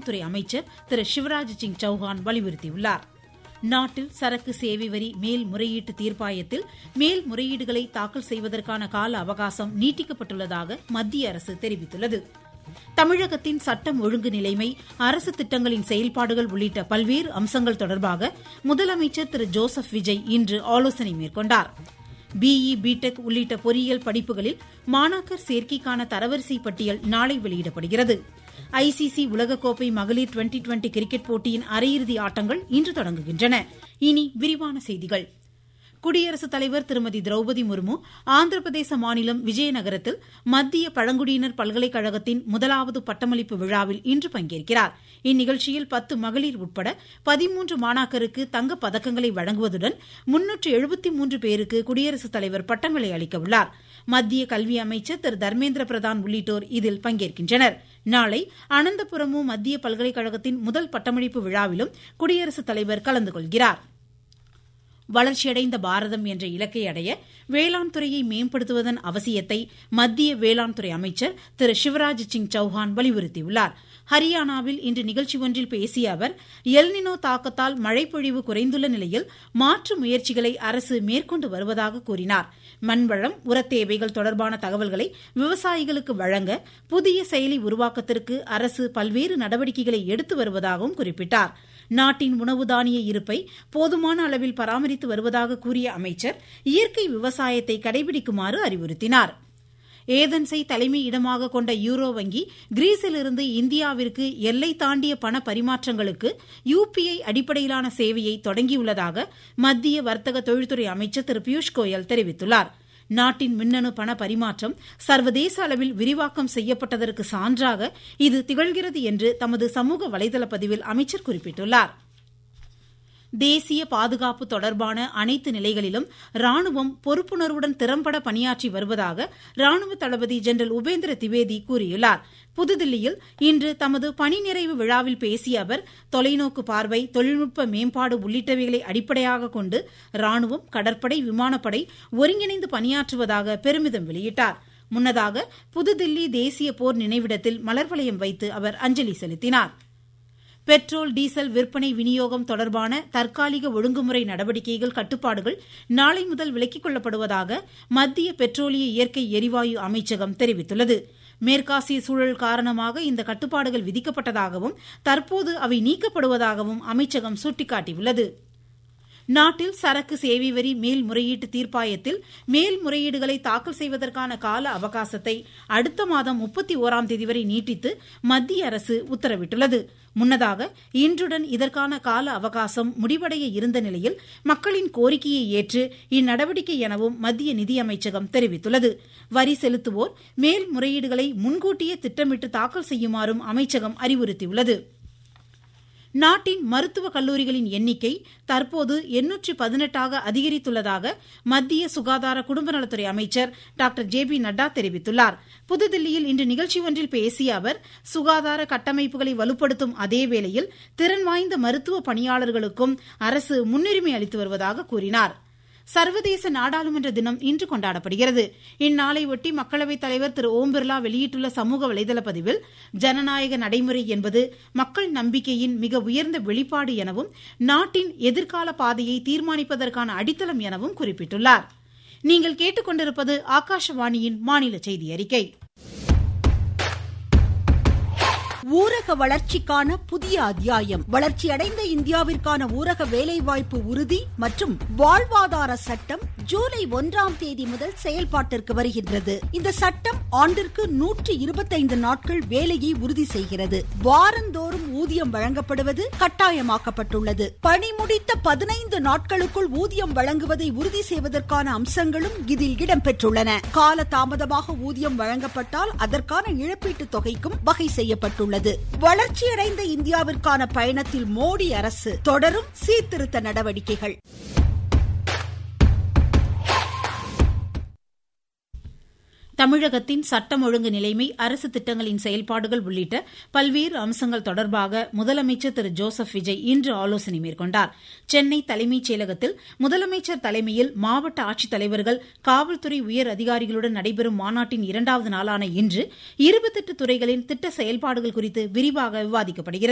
துறை அமைச்சர் திரு சிவராஜ் சிங் சௌஹான் வலியுறுத்தியுள்ளார் நாட்டில் சரக்கு சேவை வரி மேல்முறையீட்டு தீர்ப்பாயத்தில் மேல்முறையீடுகளை தாக்கல் செய்வதற்கான கால அவகாசம் நீட்டிக்கப்பட்டுள்ளதாக மத்திய அரசு தெரிவித்துள்ளது தமிழகத்தின் சட்டம் ஒழுங்கு நிலைமை அரசு திட்டங்களின் செயல்பாடுகள் உள்ளிட்ட பல்வேறு அம்சங்கள் தொடர்பாக முதலமைச்சர் திரு ஜோசப் விஜய் இன்று ஆலோசனை மேற்கொண்டார் பிஇ பிடெக் உள்ளிட்ட பொறியியல் படிப்புகளில் மாணாக்கர் சேர்க்கைக்கான தரவரிசை பட்டியல் நாளை வெளியிடப்படுகிறது ஐசிசி உலகக்கோப்பை மகளிர் டுவெண்டி டுவெண்டி கிரிக்கெட் போட்டியின் அரையிறுதி ஆட்டங்கள் இன்று தொடங்குகின்றன இனி விரிவான செய்திகள் குடியரசுத் தலைவர் திருமதி திரௌபதி முர்மு ஆந்திர பிரதேச மாநிலம் விஜயநகரத்தில் மத்திய பழங்குடியினர் பல்கலைக்கழகத்தின் முதலாவது பட்டமளிப்பு விழாவில் இன்று பங்கேற்கிறார் இந்நிகழ்ச்சியில் பத்து மகளிர் உட்பட பதிமூன்று மாணாக்கருக்கு தங்கப் பதக்கங்களை வழங்குவதுடன் முன்னூற்று எழுபத்தி மூன்று பேருக்கு குடியரசுத் தலைவர் பட்டங்களை அளிக்க உள்ளார் மத்திய கல்வி அமைச்சர் திரு தர்மேந்திர பிரதான் உள்ளிட்டோர் இதில் பங்கேற்கின்றனர் நாளை அனந்தபுரமு மத்திய பல்கலைக்கழகத்தின் முதல் பட்டமளிப்பு விழாவிலும் குடியரசுத் தலைவர் கலந்து கொள்கிறார் வளர்ச்சியடைந்த பாரதம் என்ற இலக்கை அடைய வேளாண் துறையை மேம்படுத்துவதன் அவசியத்தை மத்திய வேளாண் துறை அமைச்சர் திரு சிவராஜ் சிங் சௌஹான் வலியுறுத்தியுள்ளார் ஹரியானாவில் இன்று நிகழ்ச்சி ஒன்றில் பேசிய அவர் எல்னினோ தாக்கத்தால் மழைப்பொழிவு குறைந்துள்ள நிலையில் மாற்று முயற்சிகளை அரசு மேற்கொண்டு வருவதாக கூறினார் மண்வளம் உரத்தேவைகள் தொடர்பான தகவல்களை விவசாயிகளுக்கு வழங்க புதிய செயலி உருவாக்கத்திற்கு அரசு பல்வேறு நடவடிக்கைகளை எடுத்து வருவதாகவும் குறிப்பிட்டார் நாட்டின் உணவு தானிய இருப்பை போதுமான அளவில் பராமரித்து வருவதாக கூறிய அமைச்சர் இயற்கை விவசாயத்தை கடைபிடிக்குமாறு அறிவுறுத்தினார் ஏதென்ஸை தலைமை இடமாக கொண்ட யூரோ வங்கி கிரீஸிலிருந்து இந்தியாவிற்கு எல்லை தாண்டிய பண பரிமாற்றங்களுக்கு யுபிஐ அடிப்படையிலான சேவையை தொடங்கியுள்ளதாக மத்திய வர்த்தக தொழில்துறை அமைச்சர் திரு பியூஷ் கோயல் தெரிவித்துள்ளார் நாட்டின் மின்னணு பண பரிமாற்றம் சர்வதேச அளவில் விரிவாக்கம் செய்யப்பட்டதற்கு சான்றாக இது திகழ்கிறது என்று தமது சமூக வலைதள பதிவில் அமைச்சர் குறிப்பிட்டுள்ளார் தேசிய பாதுகாப்பு தொடர்பான அனைத்து நிலைகளிலும் ராணுவம் பொறுப்புணர்வுடன் திறம்பட பணியாற்றி வருவதாக ராணுவ தளபதி ஜெனரல் உபேந்திர திவேதி கூறியுள்ளார் புதுதில்லியில் இன்று தமது பணி நிறைவு விழாவில் பேசிய அவர் தொலைநோக்கு பார்வை தொழில்நுட்ப மேம்பாடு உள்ளிட்டவைகளை அடிப்படையாக கொண்டு ராணுவம் கடற்படை விமானப்படை ஒருங்கிணைந்து பணியாற்றுவதாக பெருமிதம் வெளியிட்டார் முன்னதாக புதுதில்லி தேசிய போர் நினைவிடத்தில் மலர் வளையம் வைத்து அவர் அஞ்சலி செலுத்தினார் பெட்ரோல் டீசல் விற்பனை விநியோகம் தொடர்பான தற்காலிக ஒழுங்குமுறை நடவடிக்கைகள் கட்டுப்பாடுகள் நாளை முதல் விலக்கிக் கொள்ளப்படுவதாக மத்திய பெட்ரோலிய இயற்கை எரிவாயு அமைச்சகம் தெரிவித்துள்ளது மேற்காசிய சூழல் காரணமாக இந்த கட்டுப்பாடுகள் விதிக்கப்பட்டதாகவும் தற்போது அவை நீக்கப்படுவதாகவும் அமைச்சகம் சுட்டிக்காட்டியுள்ளது நாட்டில் சரக்கு சேவை வரி மேல்முறையீட்டு தீர்ப்பாயத்தில் மேல்முறையீடுகளை தாக்கல் செய்வதற்கான கால அவகாசத்தை அடுத்த மாதம் முப்பத்தி ஓராம் தேதி வரை நீட்டித்து மத்திய அரசு உத்தரவிட்டுள்ளது முன்னதாக இன்றுடன் இதற்கான கால அவகாசம் முடிவடைய இருந்த நிலையில் மக்களின் கோரிக்கையை ஏற்று இந்நடவடிக்கை எனவும் மத்திய நிதியமைச்சகம் தெரிவித்துள்ளது வரி செலுத்துவோர் மேல்முறையீடுகளை முன்கூட்டியே திட்டமிட்டு தாக்கல் செய்யுமாறும் அமைச்சகம் அறிவுறுத்தியுள்ளது நாட்டின் மருத்துவக் கல்லூரிகளின் எண்ணிக்கை தற்போது எண்ணூற்றி பதினெட்டாக அதிகரித்துள்ளதாக மத்திய சுகாதார குடும்ப நலத்துறை அமைச்சர் டாக்டர் ஜே பி நட்டா தெரிவித்துள்ளார் புதுதில்லியில் இன்று நிகழ்ச்சி ஒன்றில் பேசிய அவர் சுகாதார கட்டமைப்புகளை வலுப்படுத்தும் அதேவேளையில் திறன் வாய்ந்த மருத்துவ பணியாளர்களுக்கும் அரசு முன்னுரிமை அளித்து வருவதாக கூறினார் சர்வதேச நாடாளுமன்ற தினம் இன்று கொண்டாடப்படுகிறது இந்நாளையொட்டி மக்களவைத் தலைவர் திரு ஓம் பிர்லா வெளியிட்டுள்ள சமூக வலைதள பதிவில் ஜனநாயக நடைமுறை என்பது மக்கள் நம்பிக்கையின் மிக உயர்ந்த வெளிப்பாடு எனவும் நாட்டின் எதிர்கால பாதையை தீர்மானிப்பதற்கான அடித்தளம் எனவும் குறிப்பிட்டுள்ளார் நீங்கள் கேட்டுக்கொண்டிருப்பது ஆகாஷவாணியின் மாநில செய்தி அறிக்கை ஊரக வளர்ச்சிக்கான புதிய அத்தியாயம் வளர்ச்சியடைந்த இந்தியாவிற்கான ஊரக வேலைவாய்ப்பு உறுதி மற்றும் வாழ்வாதார சட்டம் ஜூலை ஒன்றாம் தேதி முதல் செயல்பாட்டிற்கு வருகின்றது இந்த சட்டம் ஆண்டிற்கு நூற்றி இருபத்தைந்து நாட்கள் வேலையை உறுதி செய்கிறது வாரந்தோறும் ஊதியம் வழங்கப்படுவது கட்டாயமாக்கப்பட்டுள்ளது பணி முடித்த பதினைந்து நாட்களுக்குள் ஊதியம் வழங்குவதை உறுதி செய்வதற்கான அம்சங்களும் இதில் இடம்பெற்றுள்ளன கால தாமதமாக ஊதியம் வழங்கப்பட்டால் அதற்கான இழப்பீட்டுத் தொகைக்கும் வகை செய்யப்பட்டுள்ளது உள்ளது வளர்ச்சியடைந்த இந்தியாவிற்கான பயணத்தில் மோடி அரசு தொடரும் சீர்திருத்த நடவடிக்கைகள் தமிழகத்தின் சட்டம் ஒழுங்கு நிலைமை அரசு திட்டங்களின் செயல்பாடுகள் உள்ளிட்ட பல்வேறு அம்சங்கள் தொடர்பாக முதலமைச்சர் திரு ஜோசப் விஜய் இன்று ஆலோசனை மேற்கொண்டார் சென்னை தலைமைச் செயலகத்தில் முதலமைச்சர் தலைமையில் மாவட்ட ஆட்சித்தலைவர்கள் காவல்துறை உயர் அதிகாரிகளுடன் நடைபெறும் மாநாட்டின் இரண்டாவது நாளான இன்று இருபத்தெட்டு துறைகளின் திட்ட செயல்பாடுகள் குறித்து விரிவாக விவாதிக்கப்படுகிறது